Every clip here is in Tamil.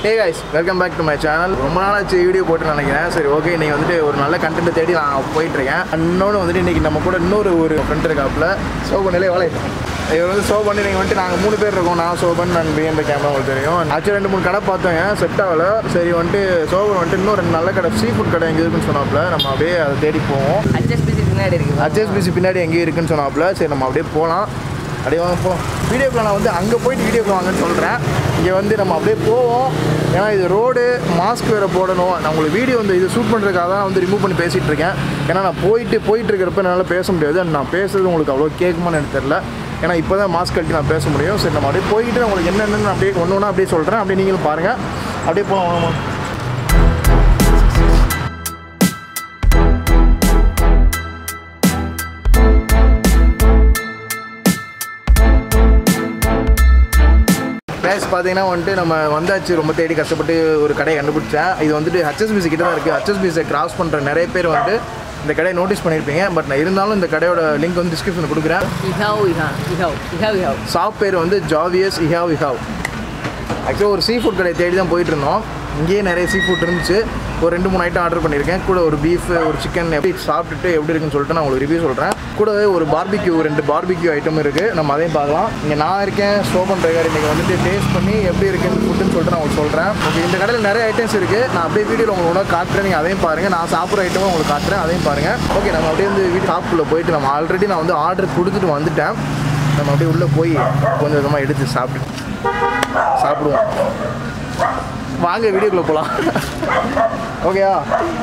Hey guys welcome back to my channel ரொம்ப நாளாச்சு வீடியோ போட்டு நினைக்கிறேன் சரி ஓகே இன்னைக்கு வந்துட்டு ஒரு நல்ல கண்டென்ட் தேடி நான் போயிட்டுருக்கேன் இன்னொன்று வந்துட்டு இன்னைக்கு நம்ம கூட இன்னொரு ஒரு ஃப்ரெண்ட் இருக்காப்புல ஷோ பண்ணலே வேலை இவர் வந்து ஷோ பண்ணி நீங்கள் வந்துட்டு நாங்கள் மூணு பேர் இருக்கோம் நான் சோபன் நான் பிஎம்பி கேமரா உங்களுக்கு தெரியும் ஆக்சுவலி ரெண்டு மூணு கடை பார்த்தோங்க செட் ஆகல சரி வந்துட்டு சோபன் வந்துட்டு இன்னும் ரெண்டு நல்ல கடை சீ ஃபுட் கடை எங்கே இருக்குன்னு சொன்னாப்புல நம்ம அப்படியே அதை தேடி போவோம் ஹச்எஸ்பிசி பின்னாடி இருக்கு ஹச்எஸ்பிசி பின்னாடி எங்கேயும் இருக்குன்னு சொன்னாப்புல சரி நம்ம அப்படியே போகலாம் அப்படியே வாங்க போகலாம் வீடியோக்குள்ள நான் வந்து அங்கே போயிட்டு வீடியோக்குள்ள வாங்கன்னு சொல்கிறேன் இங்கே வந்து நம்ம அப்படியே போவோம் ஏன்னா இது ரோடு மாஸ்க் வேறு போடணும் நான் உங்களுக்கு வீடியோ வந்து இது ஷூட் பண்ணுறதுக்காக தான் வந்து ரிமூவ் பண்ணி பேசிகிட்டு இருக்கேன் ஏன்னா நான் போயிட்டு போயிட்டு இருக்கிறப்ப என்னால் பேச முடியாது and நான் பேசுறது உங்களுக்கு அவ்வளோ கேட்குமான்னு எனக்கு தெரில ஏன்னா இப்போ தான் மாஸ்க் கட்டி நான் பேச முடியும் சரி நம்ம அப்படியே போயிட்டு உங்களுக்கு என்னென்னு அப்படியே ஒன்று ஒன்றா அப்படியே சொல்கிறேன் அப்படியே நீங்களும் பாருங்கள் அப்படியே போகலாம் வாங்க ப்ளஸ் பார்த்தீங்கன்னா வந்துட்டு நம்ம வந்தாச்சு ரொம்ப தேடி கஷ்டப்பட்டு ஒரு கடையை கண்டுபிடிச்சேன் இது வந்துட்டு ஹச்எஸ்பிசி கிட்ட தான் இருக்குது ஹச்எஸ்பிசியை கிராஸ் பண்ணுற நிறைய பேர் வந்துட்டு இந்த கடையை நோட்டீஸ் பண்ணியிருப்பீங்க பட் நான் இருந்தாலும் இந்த கடையோட லிங்க் வந்து டிஸ்கிரிப்ஷனில் கொடுக்குறேன் இஹாவ் இஹா இஹாவ் இஹாவ் இஹாவ் ஷாப் பேர் வந்து ஜாவியஸ் இஹாவ் இஹாவ் ஆக்சுவலாக ஒரு சீ ஃபுட் கடையை தேடி தான் போயிட்டு இருந்தோம் இங்கேயே நிறைய சீ ஃபுட் இருந்துச்சு ஒரு ரெண்டு மூணு ஐட்டம் ஆர்டர் பண்ணியிருக்கேன் கூட ஒரு பீஃப் ஒரு சிக்கன் எப்படி சாப்பிட்டுட்டு எப்படி இருக்குன்னு சொல்லிட்டு நான் உங்களுக்கு ரிவ்யூ சொல்கிறேன் கூடவே ஒரு பார்பிக்யூ ரெண்டு பார்பிக்யூ ஐட்டம் இருக்குது நம்ம அதையும் பார்க்கலாம் இங்கே நான் இருக்கேன் சோபன் டிரைவர் இன்றைக்கி வந்துட்டு டேஸ்ட் பண்ணி எப்படி இருக்குன்னு ஃபுட்டுன்னு சொல்லிட்டு நான் உங்களுக்கு சொல்கிறேன் ஓகே இந்த கடையில் நிறைய ஐட்டம்ஸ் இருக்குது நான் அப்படியே வீடியோவில் உங்களுக்கு காட்டுறேன் நீங்கள் அதையும் பாருங்கள் நான் சாப்பிட்ற ஐட்டமும் உங்களுக்கு காட்டுறேன் அதையும் பாருங்கள் ஓகே நம்ம அப்படியே வந்து வீட்டு ஷாப்புக்குள்ளே போயிட்டு நம்ம ஆல்ரெடி நான் வந்து ஆர்டர் கொடுத்துட்டு வந்துட்டேன் நம்ம அப்படியே உள்ளே போய் கொஞ்சம் கொஞ்சமாக எடுத்து சாப்பிட்டு சாப்பிடுவோம் வாங்க வீடியோக்குள்ளே போகலாம் ஓகேயா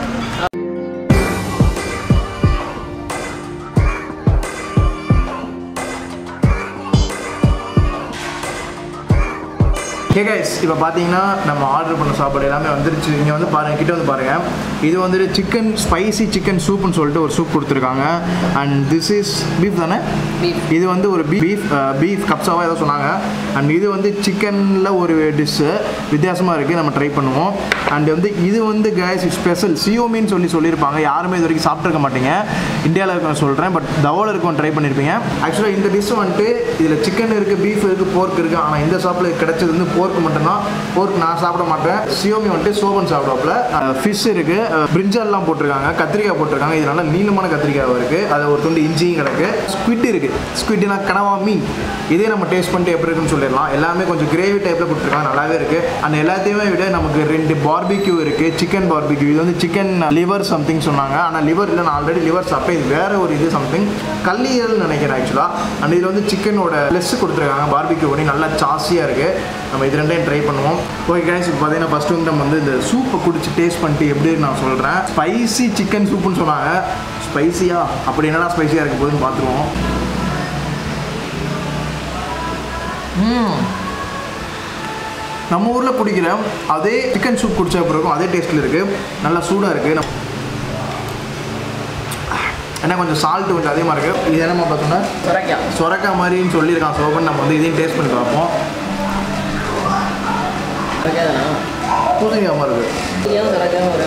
ஹே கைஸ் இப்போ பார்த்தீங்கன்னா நம்ம ஆர்டர் பண்ண சாப்பாடு எல்லாமே வந்துருச்சு இங்கே வந்து பாருங்க கிட்ட வந்து பாருங்கள் இது வந்துட்டு சிக்கன் ஸ்பைசி சிக்கன் சூப்னு சொல்லிட்டு ஒரு சூப் கொடுத்துருக்காங்க அண்ட் திஸ் இஸ் பீஃப் தானே Beef. இது வந்து ஒரு பீஃப் பீஃப் கப்ஸாவாக ஏதோ சொன்னாங்க அண்ட் இது வந்து சிக்கனில் ஒரு டிஷ்ஷு வித்தியாசமாக இருக்குது நம்ம ட்ரை பண்ணுவோம் அண்ட் வந்து இது வந்து கேஸ் ஸ்பெஷல் சியோமின்னு சொல்லி சொல்லியிருப்பாங்க யாருமே இது வரைக்கும் சாப்பிட்ருக்க மாட்டீங்க இந்தியாவில் இருக்க சொல்கிறேன் பட் தவோல இருக்கும் ட்ரை பண்ணியிருப்பீங்க ஆக்சுவலாக இந்த டிஷ் வந்துட்டு இதில் சிக்கன் இருக்குது பீஃப் இருக்குது போர்க் இருக்குது ஆனால் இந்த ஷாப்பில் கிடைச்சது வந்து போர்க் மட்டும்தான் போர்க் நான் சாப்பிட மாட்டேன் சியோமி வந்துட்டு சோபன் சாப்பிடுவாப்புல ஃபிஷ் இருக்குது பிரிஞ்சால்லாம் போட்டிருக்காங்க கத்திரிக்காய் போட்டிருக்காங்க இது நல்லா நீளமான கத்திரிக்காய் இருக்குது அது ஒரு துண்டு இஞ்சியும் கிடக்கு ஸ்குவிட் இருக்குது ஸ்குவிட்னா கனவா மீன் இதே நம்ம டேஸ்ட் பண்ணிட்டு எப்படி இருக்குன்னு சொல்லிடலாம் எல்லாமே கொஞ்சம் கிரேவி டைப்பில் கொடுத்துருக்காங்க நல்லாவே இருக்குது அண்ட் எல்லாத்தையுமே விட நமக்கு ரெண்டு பார்பிக்யூ இருக்குது சிக்கன் பார்பிக்யூ இது வந்து சிக்கன் லிவர் சம்திங் சொன்னாங்க ஆனால் லிவர் இல்லை நான் ஆல்ரெடி லிவர் சாப்பிட்டேன் இது வேற ஒரு இது சம்திங் கல்லீரல் நினைக்கிறேன் ஆக்சுவலாக அண்ட் இதில் வந்து சிக்கனோட லெஸ் கொடுத்துருக்காங்க பார்பிக்யூ பண்ணி நல்லா சாஸியாக இருக்குது நம்ம இது ரெண்டையும் ட்ரை பண்ணுவோம் ஓகே கைஸ் இப்போ பார்த்தீங்கன்னா ஃபஸ்ட்டு வந்து நம்ம வந்து இந்த சூப்பை குடிச்சு டேஸ்ட் பண்ணிட்டு எப்படின்னு நான் சொல்கிறேன் ஸ்பைசி சிக்கன் சூப்புன்னு சொன்னாங்க ஸ்பைசியா அப்படி என்னடா ஸ்பைசியாக இருக்க போகுதுன்னு பார்த்துருவோம் நம்ம ஊரில் குடிக்கிற அதே சிக்கன் சூப் குடிச்ச பிறகும் அதே டேஸ்ட்டில் இருக்குது நல்லா சூடாக இருக்குது நம்ம ஏன்னா கொஞ்சம் சால்ட்டு கொஞ்சம் அதிகமாக இருக்குது இது என்னமா பார்த்தோன்னா சுரக்கா சொரக்கா மாதிரின்னு சொல்லியிருக்கான் சோபன் நம்ம வந்து இதையும் டேஸ்ட் பண்ணி பார்ப்போம் சுரக்கா தானா பூசணிக்காய் மாதிரி இருக்குது ஏன் சுரக்கா ஒரு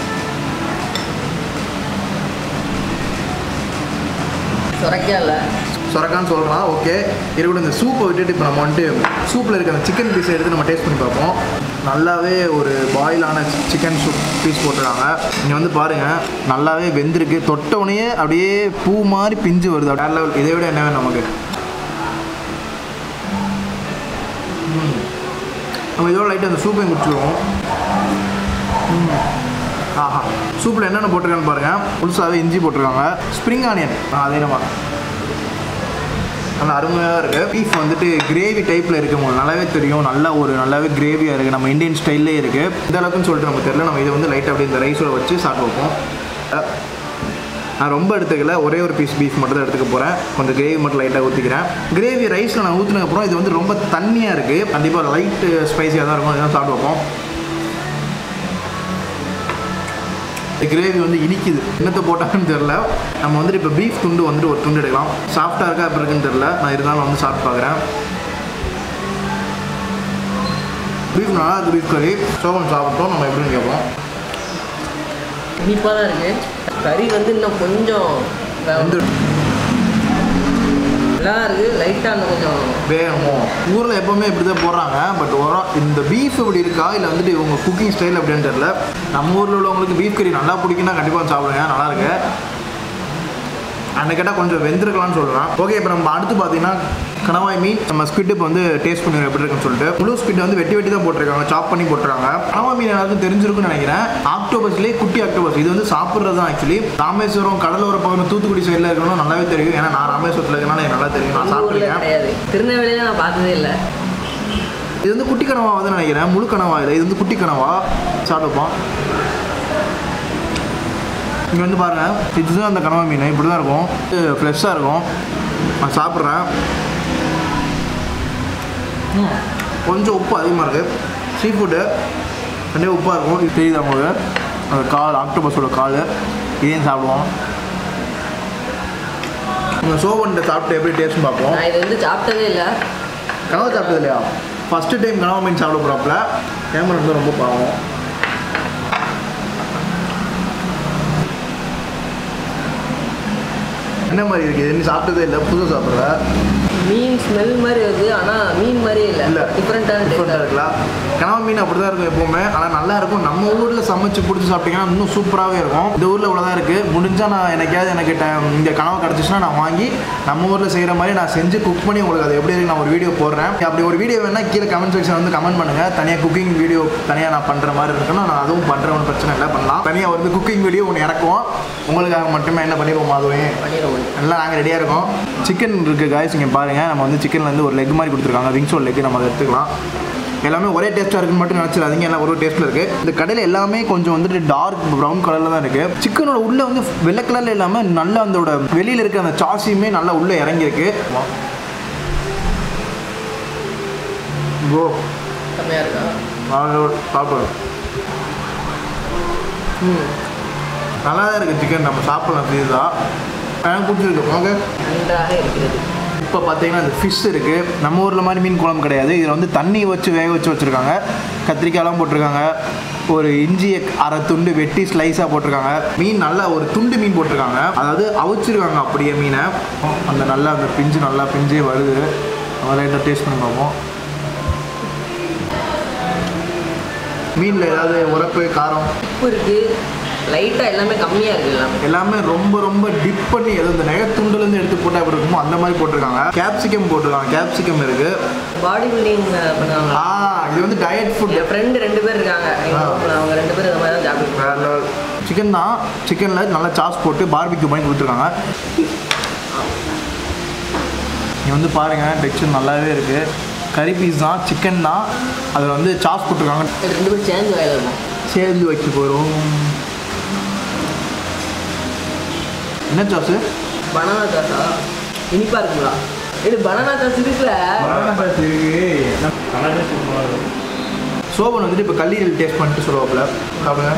சுரக்கா இல்லை சொரக்கான்னு சொல்கிறான் ஓகே இருக்கட்டும் இந்த சூப்பை விட்டுட்டு இப்போ நம்ம வந்துட்டு சூப்பில் இருக்க அந்த சிக்கன் பீஸை எடுத்து நம்ம டேஸ்ட் பண்ணி பார்ப்போம் நல்லாவே ஒரு பாயிலான சிக்கன் சூப் பீஸ் போட்டுருக்காங்க இங்கே வந்து பாருங்கள் நல்லாவே வெந்திருக்கு தொட்ட உடனே அப்படியே பூ மாதிரி பிஞ்சு வருது வேற லெவல் இதை விட என்ன வேணும் நமக்கு ம். நம்ம இதோட லைட்டாக அந்த சூப்பையும் குடிச்சிடுவோம் ம். ஆஹா சூப்பில் என்னென்ன போட்டிருக்கான்னு பாருங்கள் புதுசாகவே இஞ்சி போட்டிருக்காங்க ஸ்ப்ரிங் ஆனியன் அதே நம்ம நல்லா அருமையாக இருக்குது பீஃப் வந்துட்டு கிரேவி டைப்பில் இருக்குது உங்களுக்கு நல்லாவே தெரியும் நல்லா ஒரு நல்லாவே கிரேவியாக இருக்குது நம்ம இந்தியன் ஸ்டைல்லே இருக்குது இந்த அளவுக்குன்னு சொல்லிட்டு நமக்கு தெரியல நம்ம இதை வந்து லைட்டாக அப்படியே இந்த ரைஸோட வச்சு சாப்பிட்டு வைப்போம் அஹ், நான் ரொம்ப எடுத்துக்கல ஒரே ஒரு பீஸ் பீஃப் மட்டும் தான் எடுத்துக்க போகிறேன் கொஞ்சம் கிரேவி மட்டும் லைட்டாக ஊற்றிக்கிறேன் கிரேவி ரைஸில் நான் ஊற்றினதுக்கப்புறம் இது வந்து ரொம்ப தண்ணியாக இருக்குது கண்டிப்பாக லைட்டு ஸ்பைஸியாக தான் இருக்கும் இதெல்லாம் சாப்பிட்டு வைப்போம் கிரேவி வந்து இனிக்குது என்னத்தை போட்டாங்கன்னு தெரில நம்ம வந்துட்டு இப்போ பீஃப் துண்டு வந்துட்டு ஒரு துண்டு எடுக்கலாம் சாஃப்டாக இருக்கா எப்படி இருக்குன்னு தெரில நான் இருந்தாலும் வந்து சாப்பிட்டு பார்க்குறேன் பீஃப் நல்லா இருக்குது பீஃப் கறி சோகம் சாப்பிட்டோம் நம்ம எப்படின்னு கேட்போம் இனிப்பாக தான் இருக்குது கறி வந்து இன்னும் கொஞ்சம் வந்து நல்லா இருக்குது லைட் லைட்டாக அந்த கொஞ்சம் வேகணும் ஊரில் எப்போவுமே இப்படி தான் போடுறாங்க பட் வரோம் இந்த பீஃப் இப்படி இருக்கா இல்லை வந்துட்டு இவங்க குக்கிங் ஸ்டைல் அப்படின்னு தெரியல நம்ம ஊரில் உள்ளவங்களுக்கு பீஃப் கறி நல்லா பிடிக்குன்னா கண்டிப்பாக சாப்பிடுங்க நல்லா இருக்கு அன்னை கேட்டால் கொஞ்சம் வெந்திருக்கலாம்னு சொல்லலாம் ஓகே இப்போ நம்ம அடுத்து பார்த்தீங்கன்னா கணவாய் மீன் நம்ம ஸ்குவிட் இப்போ வந்து டேஸ்ட் பண்ணி எப்படி இருக்குன்னு சொல்லிட்டு முழு ஸ்குவிட் வந்து வெட்டி வெட்டி தான் போட்டிருக்காங்க சாப் பண்ணி போட்டிருக்காங்க கணவாய் மீன் எல்லாருக்கும் தெரிஞ்சிருக்கும்னு நினைக்கிறேன் ஆக்டோபஸ்லேயே குட்டி ஆக்டோபஸ் இது வந்து சாப்பிட்றது தான் ஆக்சுவலி ராமேஸ்வரம் கடலோர பக்கம் தூத்துக்குடி சைடில் இருக்கணும் நல்லாவே தெரியும் ஏன்னா நான் ராமேஸ்வரத்தில் இருக்கனால எனக்கு நல்லா தெரியும் நான் நம்ம ஊரில் சாப்பிட்ருக்கேன் கிடையாது திருநெல்வேலியில் நான் பார்த்ததே இல்லை இது வந்து குட்டி கனவா வந்து நினைக்கிறேன் முழு கனவா இல்லை இது வந்து குட்டி கனவா சாப்பிடுப்போம் இங்கே வந்து பாருங்கள் இதுதான் அந்த கனவா மீன் இப்படி தான் இருக்கும் இது ஃப்ரெஷ்ஷாக இருக்கும் நான் சாப்பிட்றேன் ம், கொஞ்சம் உப்பு அதிகமாக இருக்குது சீ ஃபுட்டு கண்டிப்பாக உப்பாக இருக்கும் இது தெரியுது அவங்களுக்கு அந்த கால் ஆக்டோபஸோட கால் இதையும் சாப்பிடுவோம் இந்த சோவன்ட்ட சாப்பிட்டு எப்படி டேஸ்ட்னு பார்ப்போம் நான் இது வந்து சாப்பிட்டதே இல்லை கனவா சாப்பிட்டது இல்லையா ஃபஸ்ட்டு டைம் கனவா மீன் சாப்பிட போகிறாப்புல கேமரா வந்து ரொம்ப பாவம் என்ன மாதிரி இருக்குது நீ சாப்பிட்டதே இல்லை புதுசாக சாப்பிட்ற மீன் ஸ்மெல் மாதிரி வருது ஆனால் மீன் மாதிரியே இல்லை இல்லை டிஃப்ரெண்ட்டான டிஃப்ரெண்ட்டாக இருக்கலாம் கனவா மீன் அப்படி தான் இருக்கும் எப்போவுமே ஆனால் நல்லா இருக்கும் நம்ம ஊரில் சமைச்சு பிடிச்சி சாப்பிட்டீங்கன்னா இன்னும் சூப்பராகவே இருக்கும் இந்த ஊரில் இவ்வளோ தான் இருக்குது முடிஞ்சால் நான் எனக்காவது எனக்கு ட- இந்த கனவா கிடச்சிச்சுன்னா நான் வாங்கி நம்ம ஊரில் செய்கிற மாதிரி நான் செஞ்சு குக் பண்ணி உங்களுக்கு அது எப்படி இருக்கு நான் ஒரு வீடியோ போடுறேன் அப்படி ஒரு வீடியோ வேணால் கீழே கமெண்ட் செக்ஷன் வந்து கமெண்ட் பண்ணுங்கள் தனியாக குக்கிங் வீடியோ தனியாக நான் பண்ணுற மாதிரி இருக்குன்னா நான் அதுவும் பண்ணுறேன் ஒன்றும் பிரச்சனை இல்லை பண்ணலாம் தனியாக வந்து குக்கிங் வீடியோ ஒன்று இறக்குவோம் உங்களுக்காக மட்டுமே என்ன பண்ணிடுவோம் அதுவே பண்ணிடுவோம் எல்லாம் நாங்கள் ரெடியாக இருக்கோம் சிக்கன் இருக்குது காய்ஸ் இங்கே பாருங்கள் நம்ம வந்து சிக்கன்லேருந்து ஒரு லெக் மாதிரி கொடுத்துருக்காங்க விங்ஸ் ஒரு லெக் நம்ம அதை எடுத்துக்கலாம் எல்லாமே ஒரே டேஸ்ட்டாக இருக்குன்னு மட்டும் நினச்சிடாதீங்க எல்லாம் ஒரு டேஸ்ட்டில் இருக்குது இந்த கடையில் எல்லாமே கொஞ்சம் வந்துட்டு டார்க் ப்ரௌன் கலரில் தான் இருக்குது சிக்கனோட உள்ளே வந்து வெள்ளை கலரில் இல்லாமல் நல்லா அதோட வெளியில் இருக்க அந்த சாசியுமே நல்லா உள்ளே இறங்கியிருக்கு ப்ரோ செம்மையாக இருக்கா சாப்பிடுறோம் ம் நல்லா தான் இருக்குது சிக்கன் நம்ம சாப்பிடலாம் இதுதான் எனக்கு பிடிச்சிருக்கு ஓகே நன்றாக இருக்கிறது இப்போ பார்த்தீங்கன்னா இந்த ஃபிஷ் இருக்குது நம்ம ஊரில் மாதிரி மீன் குழம்பு கிடையாது இதில் வந்து தண்ணி வச்சு வேக வச்சு வச்சுருக்காங்க கத்திரிக்காயெல்லாம் போட்டிருக்காங்க ஒரு இஞ்சியை அரை துண்டு வெட்டி ஸ்லைஸாக போட்டிருக்காங்க மீன் நல்லா ஒரு துண்டு மீன் போட்டிருக்காங்க அதாவது அவிச்சிருக்காங்க அப்படியே மீனை அந்த நல்லா அந்த பிஞ்சு நல்லா பிஞ்சே வருது நம்ம லைட்டாக டேஸ்ட் பண்ணி பார்ப்போம் மீனில் ஏதாவது உரப்பு காரம் உப்பு இருக்குது லைட்டாக எல்லாமே கம்மியாக இருக்குது எல்லாமே எல்லாமே ரொம்ப ரொம்ப டிப் பண்ணி ஏதோ இந்த நகைத்துண்டுலேருந்து எடுத்து போட்டால் எப்படி இருக்குமோ அந்த மாதிரி போட்டிருக்காங்க கேப்சிகம் போட்டிருக்காங்க கேப்சிகம் இருக்குது பாடி பில்டிங் பண்ணுவாங்க ஆ இது வந்து டயட் ஃபுட் என் ஃப்ரெண்டு ரெண்டு பேர் இருக்காங்க எங்க ஆ. ஊர்ல அவங்க ரெண்டு பேரும் இந்த மாதிரி தான் சாப்பிட்டு சிக்கன் தான் சிக்கனில் நல்லா சாஸ் போட்டு பார்பிக்யூ பண்ணி கொடுத்துருக்காங்க நீ வந்து பாருங்கள் டெக்ஸ்சர் நல்லாவே இருக்குது கறி பீஸ் தான் சிக்கன் தான் அதில் வந்து சாஸ் போட்டிருக்காங்க ரெண்டு பேரும் சேர்ந்து வாயில இருக்கும் சேர்ந்து வைக்க போகிறோம் என்ன சாஸு பனானா சாஸா இனிப்பா இருக்குங்களா இது பனானா சாஸ் இருக்குல்ல சோபன் வந்துட்டு இப்போ கல்லீரல் டேஸ்ட் பண்ணிட்டு சொல்லுவாப்புல சாப்பிடுங்க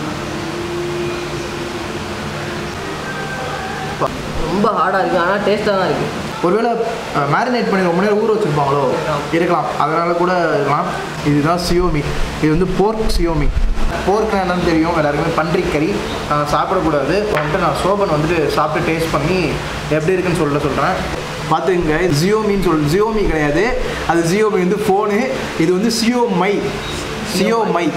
ரொம்ப ஹார்டாக இருக்குது ஆனால் டேஸ்ட்டாக தான் இருக்குது ஒருவேளை மேரினேட் பண்ணி ரொம்ப நேரம் ஊற வச்சுருப்பாங்களோ இருக்கலாம் அதனால கூட இருக்கலாம் இதுதான் சியோமி இது வந்து போர்க் சியோமி போர்க்னா என்னன்னு தெரியும் எல்லாருக்குமே பன்றி கறி நாங்கள் சாப்பிடக்கூடாது வந்துட்டு நான் சோபன் வந்துட்டு சாப்பிட்டு டேஸ்ட் பண்ணி எப்படி இருக்குன்னு சொல்ல சொல்கிறேன் பார்த்துங்க ஜியோமின்னு சொல் ஜியோமி கிடையாது அது ஜியோமி வந்து ஃபோனு இது வந்து சியோ மை சியோ மை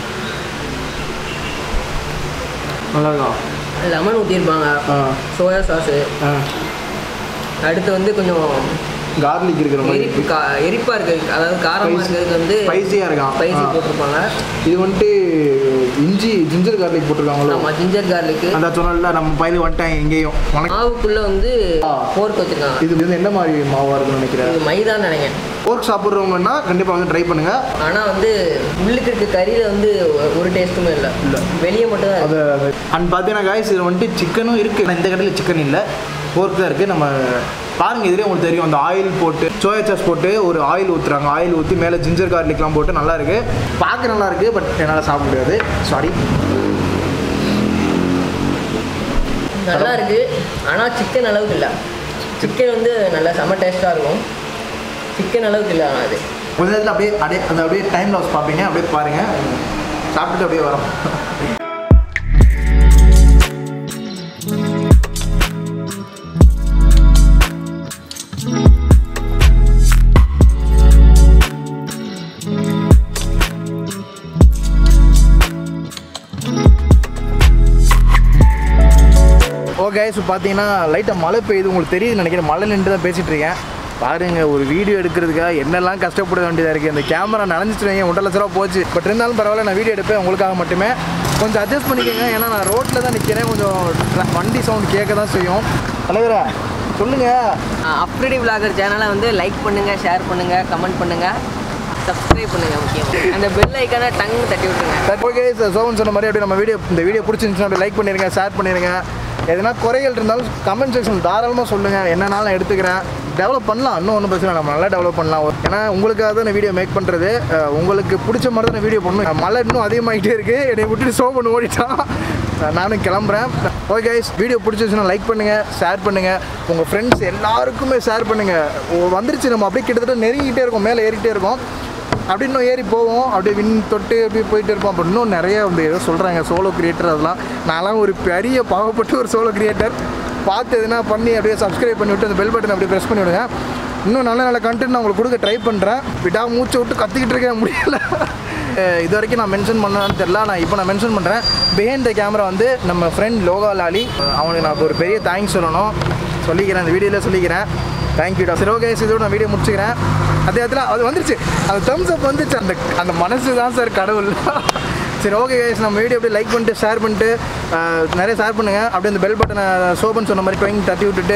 நல்லா இருக்கா லெமன் ஊற்றிருப்பாங்க ஆ சோயா சாஸு ஆ அடுத்து வந்து கொஞ்சம் கார்லிக் இருக்கிற மாதிரி எரிப்பு கா எரிப்பாக இருக்குது அதாவது காரமாக இருக்கிறதுக்கு வந்து ஸ்பைசியாக இருக்கான் ஸ்பைசி ஆ. போட்டிருப்பாங்க இது வந்துட்டு இஞ்சி ஜிஞ்சர் கார்லிக் போட்டிருக்காங்களோ ஆமாம் ஜிஞ்சர் கார்லிக்கு அந்த சொன்னல நம்ம பயில வந்துட்டாங்க எங்கேயும் உனக்கு மாவுக்குள்ளே வந்து ஆ. போர்க் வச்சுருக்காங்க இது வந்து என்ன மாதிரி மாவா இருக்குன்னு நினைக்கிறேன் இது மைதான்னு நினைக்கிறேன் போர்க் சாப்பிட்றவங்கன்னா கண்டிப்பாக வந்து ட்ரை பண்ணுங்க ஆனால் வந்து உள்ளுக்கு இருக்க கறியில் வந்து ஒரு டேஸ்ட்டுமே இல்லை இல்ல. வெளியே மட்டும் தான் இருக்கு. அது அண்ட் பார்த்தீங்கன்னா காய்ஸ் இதில் வந்துட்டு சிக்கனும் இருக்குது ஆனால் இந்த கடையில் சிக்கன் இல்லை போர்க் தான் இருக்குது நம்ம பாருங்க இதுலேயே உங்களுக்கு தெரியும் அந்த ஆயில் போட்டு சோயா சாஸ் போட்டு ஒரு ஆயில் ஊற்றுறாங்க ஆயில் ஊற்றி மேலே ஜிஞ்சர் கார்லிக்லாம் போட்டு நல்லா இருக்கு பார்க்க நல்லா இருக்கு பட் என்னால் சாப்பிட முடியாது சாரி நல்லா இருக்கு ஆனால் சிக்கன் அளவுக்கு இல்லை சிக்கன் வந்து நல்லா செம்ம டேஸ்ட்டாக இருக்கும் சிக்கன் அளவுக்கு இல்லை ஆனால் அது கொஞ்ச நேரத்தில் அப்படியே அப்படியே அந்த அப்படியே டைம் லாஸ் பார்ப்பீங்க அப்படியே பாருங்க சாப்பிட்டுட்டு அப்படியே வரோம் கைஸ் பார்த்தீங்கன்னா லைட்டாக மழை பெய்யுது உங்களுக்கு தெரியுது நினைக்கிறேன் மழை நின்று தான் பேசிகிட்டு இருக்கேன் பாருங்க ஒரு வீடியோ எடுக்கிறதுக்காக என்னெல்லாம் கஷ்டப்பட வேண்டியதாக இருக்குது இந்த கேமரா நனைஞ்சிட்டு வைங்க ஒன்றரை லட்ச ரூபா போச்சு பட் இருந்தாலும் பரவாயில்ல நான் வீடியோ எடுப்பேன் உங்களுக்காக மட்டுமே கொஞ்சம் அட்ஜஸ்ட் பண்ணிக்கோங்க ஏன்னா நான் ரோட்டில் தான் நிற்கிறேன் கொஞ்சம் tra- வண்டி சவுண்ட் கேட்க தான் செய்யும் தலைவரா சொல்லுங்கள் அப்ரிடி விளாகர் சேனலை வந்து லைக் பண்ணுங்க ஷேர் பண்ணுங்க கமெண்ட் பண்ணுங்க சப்ஸ்கிரைப் பண்ணுங்க முக்கியம் அந்த பெல் ஐக்கான டங் தட்டி விட்டுருங்க ஓகே சோவன் சொன்ன மாதிரி அப்படியே நம்ம வீடியோ இந்த வீடியோ பிடிச்சிருந்துச்சுன்னா அப்படியே லைக் பண்ணிடுங்க ஷேர் பண்ணிடுங்க எதனா குறைகள் இருந்தாலும் கமெண்ட் செக்ஷன் தாராளமாக சொல்லுங்கள் என்னன்னாலும் நான் எடுத்துக்கிறேன் டெவலப் பண்ணலாம் இன்னும் ஒன்றும் பிரச்சனை இல்லை, நம்ம நல்லா டெவலப் பண்ணலாம் ஏன்னா உங்களுக்காக தான் இந்த வீடியோ மேக் பண்ணுறது அஹ், உங்களுக்கு பிடிச்ச மாதிரி தான் வீடியோ பண்ணணும் மழை இன்னும் அதிகமாகிட்டே இருக்குது என்னை விட்டுட்டு சோ பண்ணி ஓடிட்டான் அஹ், நானும் கிளம்புறேன் ஓகே கைஸ் வீடியோ பிடிச்சிருச்சுன்னா லைக் பண்ணுங்கள் ஷேர் பண்ணுங்கள் உங்கள் ஃப்ரெண்ட்ஸ் எல்லாருக்குமே ஷேர் பண்ணுங்கள் வந்துருச்சு நம்ம அப்படியே கிட்டத்தட்ட நெருங்கிட்டே இருக்கோம் மேலே ஏறிக்கிட்டே இருக்கோம் அப்படி இன்னும் ஏறி போவோம் அப்படியே வின் தொட்டு அப்படியே போயிட்டு இருப்போம் அப்போ இன்னும் நிறைய வந்து ஏதோ சொல்கிறாங்க சோலோ கிரியேட்டர் அதெல்லாம் நான்லாம் ஒரு பெரிய பாவப்பட்ட ஒரு சோலோ கிரியேட்டர் பார்த்து எதுனா பண்ணி அப்படியே சப்ஸ்கிரைப் பண்ணி விட்டு அந்த பெல் பட்டன் அப்படியே ப்ரெஸ் பண்ணி விடுங்க இன்னும் நல்ல நல்ல கண்டென்ட் நான் உங்களுக்கு கொடுக்க ட்ரை பண்ணுறேன் விடா மூச்சை விட்டு கத்திக்கிட்டு இருக்கேன் முடியல அஹ் இது வரைக்கும் நான் மென்ஷன் பண்ணான்னு தெரில நான் இப்போ நான் மென்ஷன் பண்ணுறேன் பிஹைண்ட் த கேமரா வந்து நம்ம ஃப்ரெண்ட் லோகா லாலி அவனுக்கு நான் ஒரு பெரிய தேங்க்ஸ் சொல்லணும் சொல்லிக்கிறேன் இந்த வீடியோவில் சொல்லிக்கிறேன் தேங்க்யூடா சரி ஓகே இதோட நான் வீடியோ முடிச்சுக்கிறேன் அதே இடத்துல அது வந்துருச்சு அந்த தம்ஸ் அப் வந்துச்சு அந்த அந்த மனசு தான் சார் கடவுள் சரி ஓகே கைஸ் நம்ம வீடியோ அப்படியே லைக் பண்ணிட்டு ஷேர் பண்ணிட்டு அஹ், நிறைய ஷேர் பண்ணுங்கள் அப்படியே இந்த பெல் பட்டனை சோபன் சொன்ன மாதிரி ட்வைங் தட்டி விட்டுட்டு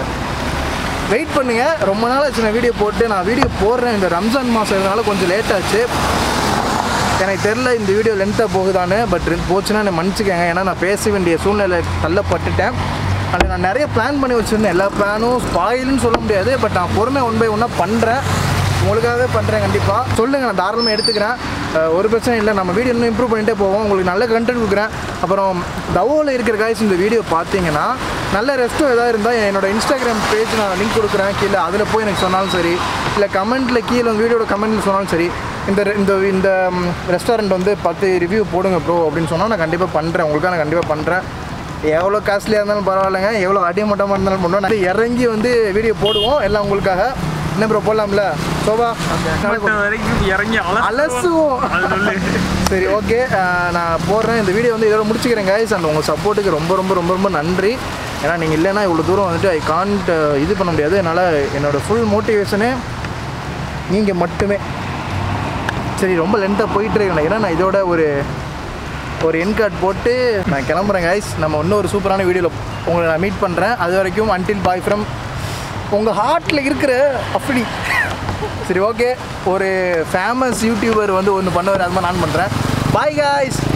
வெயிட் பண்ணுங்க ரொம்ப நாள் ஆச்சு நான் வீடியோ போட்டு நான் வீடியோ போடுறேன் இந்த ரம்ஜான் மாதம் இதனால கொஞ்சம் லேட் ஆச்சு எனக்கு தெரில இந்த வீடியோ லென்த்தாக போகுதான்னு பட் போச்சுன்னா என்னை மன்னிச்சுக்கங்க ஏன்னா நான் பேச வேண்டிய சூழ்நிலை தள்ளப்பட்டுட்டேன் அதில் நான் நிறைய பிளான் பண்ணி வச்சுருந்தேன் எல்லா பிளானும் ஸ்பாயில்னு சொல்ல முடியாது பட் நான் பொறுமை ஒன் பை ஒன்னாக பண்ணுறேன் உங்களுக்காகவே பண்ணுறேன் கண்டிப்பாக சொல்லுங்கள் நான் தாராளமாக எடுத்துக்கிறேன் அஹ் ஒரு பிரச்சனை இல்லை நம்ம வீடியோ இன்னும் இம்ப்ரூவ் பண்ணிட்டே போவோம் உங்களுக்கு நல்ல கண்டென்ட் கொடுக்குறேன் அப்புறம் தவோவில் இருக்கிற காய்ஸ் இந்த வீடியோ பார்த்தீங்கன்னா நல்ல ரெஸ்ட்டும் எதாவது இருந்தால் என்னோட இன்ஸ்டாகிராம் பேஜ் நான் லிங்க் கொடுக்குறேன் கீழே அதில் போய் எனக்கு சொன்னாலும் சரி இல்லை கமெண்ட்டில் கீழே வந்து வீடியோட கமெண்ட்டில் சொன்னாலும் சரி இந்த ரெ- இந்த இந்த ரெஸ்டாரண்ட் வந்து பத்து ரிவ்யூ போடுங்க ப்ரோ அப்படின்னு சொன்னால் நான் கண்டிப்பாக பண்ணுறேன் உங்களுக்காக நான் கண்டிப்பாக பண்ணுறேன் எவ்வளோ காஸ்ட்லியாக இருந்தாலும் பரவாயில்லைங்க எவ்வளோ அடிமட்டமாக இருந்தாலும் பண்ணுவோம் நிறைய இறங்கி வந்து வீடியோ போடுவோம் எல்லாம் உங்களுக்காக என்ன ப்ரோ போடலாம்ல சோபா நாளைக்கு மட்டம் வரைக்கும் இறங்கி அலசுவோம் அது சொல்லு சரி ஓகே நான் போடுறேன் இந்த வீடியோ வந்து இதோட முடிச்சுக்கிறேன் கைஸ் அண்ட் உங்கள் சப்போர்ட்டுக்கு ரொம்ப ரொம்ப ரொம்ப ரொம்ப நன்றி ஏன்னா நீங்கள் இல்லைன்னா இவ்வளோ தூரம் வந்துட்டு ஐ கான்ட் இது பண்ண முடியாது என்னால் என்னோட ஃபுல் மோட்டிவேஷனு நீங்கள் மட்டுமே சரி ரொம்ப லென்த்தாக போயிட்டு இருக்கேன் ஏன்னா நான் இதோட ஒரு ஒரு என் கார்டு போட்டு நான் கிளம்புறேன் கைஸ் நம்ம இன்னும் ஒரு சூப்பரான வீடியோவில் உங்களை நான் மீட் பண்ணுறேன் அது வரைக்கும் அன்டில் பாய் ஃப்ரம் உங்கள் ஹார்ட்டில் இருக்கிற அப்படி சரி ஓகே ஒரு ஃபேமஸ் யூடியூபர் வந்து ஒன்று பண்ணுவார் அது மாதிரி நான் பண்ணுறேன் பாய் காய்ஸ்